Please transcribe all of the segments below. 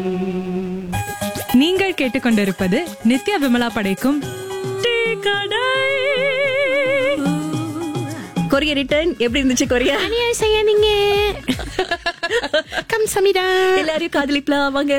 நீங்கள் கேட்டுக்கொண்டிருப்பது நித்யா விமலா படைக்கும் டீ கடை. கொரிய ரிட்டர்ன் எப்படி இருந்துச்சு கொரியா அநியாயம் செய்யாதீங்க கம் சமிடா எல்லாரையும் காதலிக்கலாம் வாங்க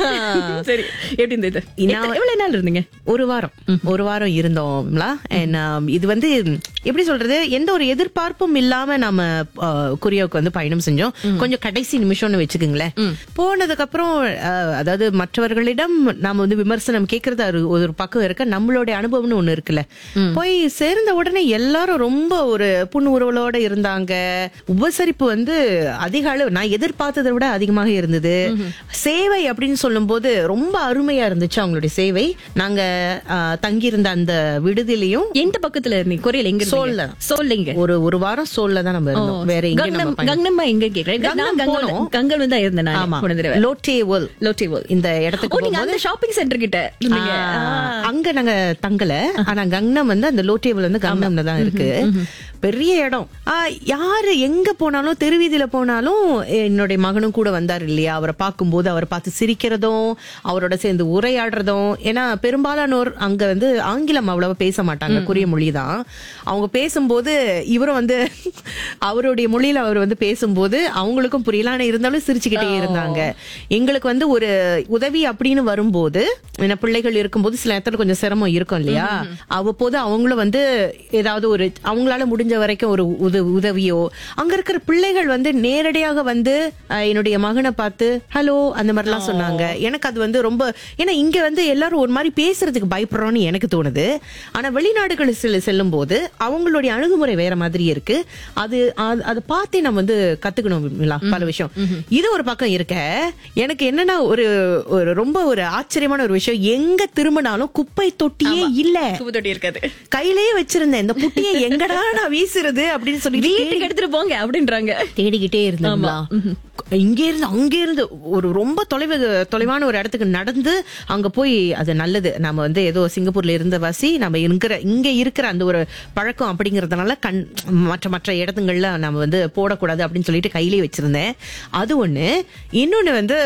சரி எப்படி இருந்தது நான் எத்த- எவ்வளவு நாள் இருந்தீங்க ஒரு வாரம் ஒரு வாரம் இருந்தோம்ல And, um, இது வந்து எப்படி சொல்றது எந்த ஒரு எதிர்பார்ப்பும் இல்லாம நம்ம uh, கொரியாவுக்கு வந்து பயணம் செஞ்சோம் கொஞ்சம் கடைசி நிமிஷம்னு வச்சுக்கோங்களேன் போனதுக்கு அப்புறம் uh, அதாவது மற்றவர்களிடம் நாம வந்து விமர்சனம் கேட்கறது ஒரு ஒரு பக்கம் இருக்க நம்மளுடைய அனுபவம்னு ஒண்ணு இருக்குல்ல போய் சேர்ந்த உடனே எல்லாரும் ரொம்ப ஒரு புன்னுறவலோட இருந்தாங்க உபசரிப்பு வந்து அதிக அளவு நான் எதிர்பார்த்ததை விட அதிகமாக இருந்தது சேவை அப்படின்னு சொல்லும்போது ரொம்ப அருமையா இருந்துச்சு அவங்களுடைய சேவை நாங்க ஆஹ், தங்கியிருந்த அந்த விடுதிலையும் எந்த பக்கத்துல இருந்தீங்க கொரியால எங்க சோல்ல. சொல்லுங்க ஒரு ஒரு வாரம் சோல்ல தான் நம்ம இருந்தோம் வேற எங்க நம்ம கங்னம் பயணம் கங்னம்மா எங்க கேக்குறேன் கங்னம் நான் கங்கல் போனோம். கங்கல் தான் இருந்தேன் நான் ஆமா போன தடவை லோட்டே வேர்ல் லோட்டி வேர்ல்ட் இந்த ஓ இடத்துக்கு நீங்க போகும்போது அந்த ஷாப்பிங் சென்டர் கிட்ட இருந்தீங்க ஆ, அங்க நாங்க தங்கல ஆனா கங்னம் வந்து அந்த லோட்டேபிள் வந்து கங்னம்ல தான் இருக்கு பெரிய இடம் ஆ, யாரு எங்க போனாலும் தெருவீதியில போனாலும் என்னுடைய மகனும் கூட வந்தார் இல்லையா அவரை பார்க்கும்போது அவரை பார்த்து சிரிக்கிறதும் அவரோட சேர்ந்து உரையாடுறதும் ஏன்னா பெரும்பாலானோர் அங்க வந்து ஆங்கிலம் அவ்வளவா பேச மாட்டாங்க கொரிய மொழி தான் அவங்க பேசும்போது இவரும் வந்து அவருடைய மொழியில அவர் வந்து பேசும்போது அவங்களுக்கும் புரியல ஆனா இருந்தாலும் சிரிச்சுக்கிட்டே இருந்தாங்க எங்களுக்கு வந்து ஒரு உதவி அப்படின்னு வரும்போது என்ன பிள்ளைகள் இருக்கும்போது சில நேரத்துல கொஞ்சம் சிரமம் இருக்கும் இல்லையா அவ்வப்போது அவங்களும் வந்து ஏதாவது ஒரு அவங்களால முடிஞ்ச வரைக்கும் ஒரு உத உதவியோ அங்க இருக்கிற பிள்ளைகள் வந்து நேரடியாக வந்து அஹ், என்னுடைய மகனை பார்த்து ஹலோ அந்த மாதிரிலாம் சொன்னாங்க எனக்கு அது வந்து ரொம்ப ஏன்னா இங்க வந்து எல்லாரும் ஒரு மாதிரி பேசுறதுக்கு பயப்படுறோம்னு எனக்கு தோணுது ஆனா வெளிநாடுகள் செல்ல செல்லும் போது அவங்களுடைய அணுகுமுறை வேற மாதிரி இருக்கு அது அது- அதை பார்த்தே நம்ம வந்து கத்துக்கணும் விமலா, பல விஷயம் இது ஒரு பக்கம் இருக்க எனக்கு என்னன்னா ஒரு ஒரு ரொம்ப ஒரு ஆச்சரியமான ஒரு விஷயம் எங்க திரும்பினாலும் குப்பை தொட்டியே இல்ல குப்பு தொட்டி இருக்காது கையிலேயே வச்சிருந்தேன் இந்த புட்டியை எங்கடா நான் வீசுறது அப்படின்னு சொல்லி வீட்டுக்கு எடுத்துட்டு போங்க அப்படின்றாங்க தேடிக்கிட்டே இருந்தோம்லா இங்க இருந்து அங்க இருந்து ஒரு ரொம்ப தொலைவு தொலைவான ஒரு இடத்துக்கு நடந்து அங்க போய் அது நல்லது நம்ம வந்து ஏதோ சிங்கப்பூர்ல இருந்த வாசி நம்ம இருக்கிற இங்க இருக்கிற அந்த ஒரு பழக்கம் அப்படிங்கறதுனால கண் மற்ற மற்ற இடத்துங்கள்ல நம்ம வந்து போடக்கூடாது அப்படின்னு சொல்லிட்டு கையிலேயே வச்சிருந்தேன் அது ஒண்ணு இன்னொன்னு வந்து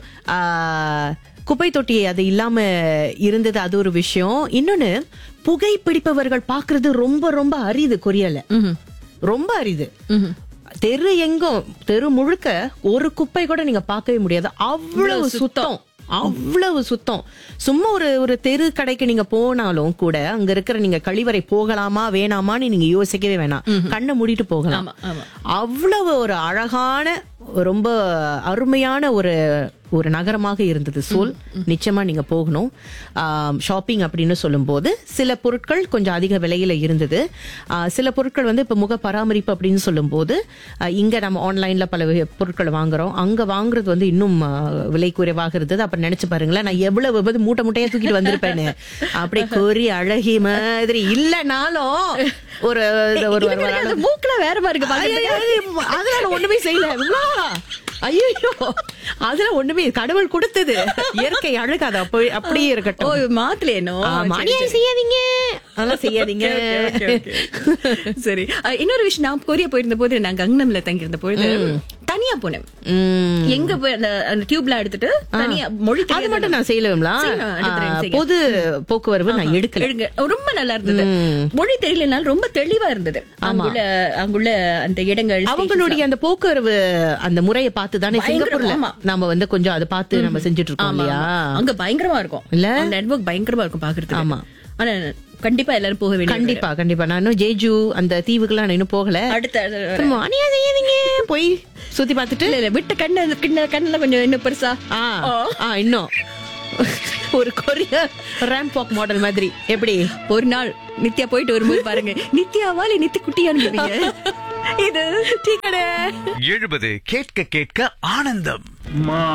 ஆஹ், குப்பை தொட்டி அது இல்லாம இருந்தது அது ஒரு விஷயம் இன்னொன்னு புகைப்பிடிப்பவர்கள் பாக்குறது ரொம்ப ரொம்ப அரிது கொரியால ரொம்ப அரிது தெரு எங்கும் தெரு முழுக்க ஒரு குப்பை கூட நீங்க பார்க்கவே முடியாது அவ்வளவு சுத்தம் அவ்வளவு சுத்தம் சும்மா ஒரு ஒரு தெரு கடைக்கு நீங்க போனாலும் கூட அங்க இருக்கிற நீங்க கழிவறை போகலாமா வேணாமான்னு நீங்க யோசிக்கவே வேணாம் கண்ணை மூடிட்டு போகலாம் அவ்வளவு ஒரு அழகான ரொம்ப அருமையான ஒரு ஒரு நகரமாக இருந்தது சோல் நிச்சயமா நீங்க போகணும் ஷாப்பிங் அப்படின்னு சொல்லும்போது சில பொருட்கள் கொஞ்சம் அதிக விலையில இருந்தது ஆ, சில பொருட்கள் வந்து இப்ப முக பராமரிப்பு அப்படின்னு சொல்லும்போது ஆ, இங்க நம்ம ஆன்லைன்ல பல வகை பொருட்கள் வாங்குறோம் அங்க வாங்குறது வந்து இன்னும் ஆ, விலை குறைவாக இருந்தது அப்ப நினைச்சு பாருங்களேன் நான் எவ்வளவு வந்து மூட்டை மூட்டையா தூக்கிட்டு வந்திருப்பேன்னு அப்படியே கொரி அழகி மாதிரி இல்லனாலும் ஒரு ஒரு ஒரு இது கிடையாது, அந்த மூக்குல வேற மாதிரி இருக்கு பாக்குறதுக்கு. ஐயோ, அதெல்லாம் ஒண்ணுமே செய்யல விமலா. ஐயோ அதெல்லாம் ஒண்ணுமே கடவுள் கொடுத்தது இயற்கை அழகு அது அப்ப- அப்படியே ஓ இருக்கட்டும் மாத்தலேனோ ஆமா, சரி, அநியாயம் சரி. செய்யாதீங்க அதெல்லாம் செய்யாதீங்க Okay, okay, okay. சரி அஹ், இன்னொரு விஷயம் நான் கொரியா போயிருந்த போது நான் கங்னம்ல தங்கியிருந்த பொழுது தனியா போனேன் உம். எங்க போய் அந்த அந்த டியூப்ல எடுத்துட்டு தனியா மொழி அது தெரியாத மட்டும் நான் செய்யலங்களா செய்யணும், எடுத்துறேன், செய்யுங்க. பொது போக்குவரவு நான் எடுக்கல எடுங்க. ரொம்ப நல்லா இருந்தது மொழி தெரியலனாலும் ரொம்ப தெளிவா இருந்தது அங்குள்ள அங்குள்ள அந்த இடங்கள் அவங்களுடைய அந்த போக்குவரவு அந்த முறையை பார்த்து தானே பயங்கரம், சிங்கப்பூர்ல ஆமா. நம்ம வந்து கொஞ்சம் அதை பார்த்து நம்ம செஞ்சுட்டு இருக்கோம் ஆமா, இல்லையா ஆமா. அங்க பயங்கரமா இருக்கும் இல்ல? அந்த நெட்வொர்க் பயங்கரமா இருக்கும் பாக்குறதுக்கு ஆமா. ஆனா கண்டிப்பா எல்லாரும் போக வேண்டிய கண்டிப்பா கண்டிப்பா நான் இன்னும் ஜேஜு அந்த தீவுக்கெல்லாம் நான் இன்னும் போகல அடுத்த அடுத்த- திரும்ப அநியாயம் செய்யாதீங்க போய் சுத்தி பார்த்துட்டு இல்ல இல்ல விட்ட கண்ணு அந்த கிண்ண கண்ணுல கொஞ்சம் இன்னும் பெருசா ஆ ஆ இன்னும் ஒரு கொரிய ரேம்ப் வாக் மாடல் மாதிரி எப்படி ஒரு நாள் நித்யா போயிட்டு வரும்போது பாருங்க நித்யாவா இல்ல நித்தி குட்டியா அனுப்புவீங்க இது டீ கடை எழுபது கேட்க கேட்க ஆனந்தம்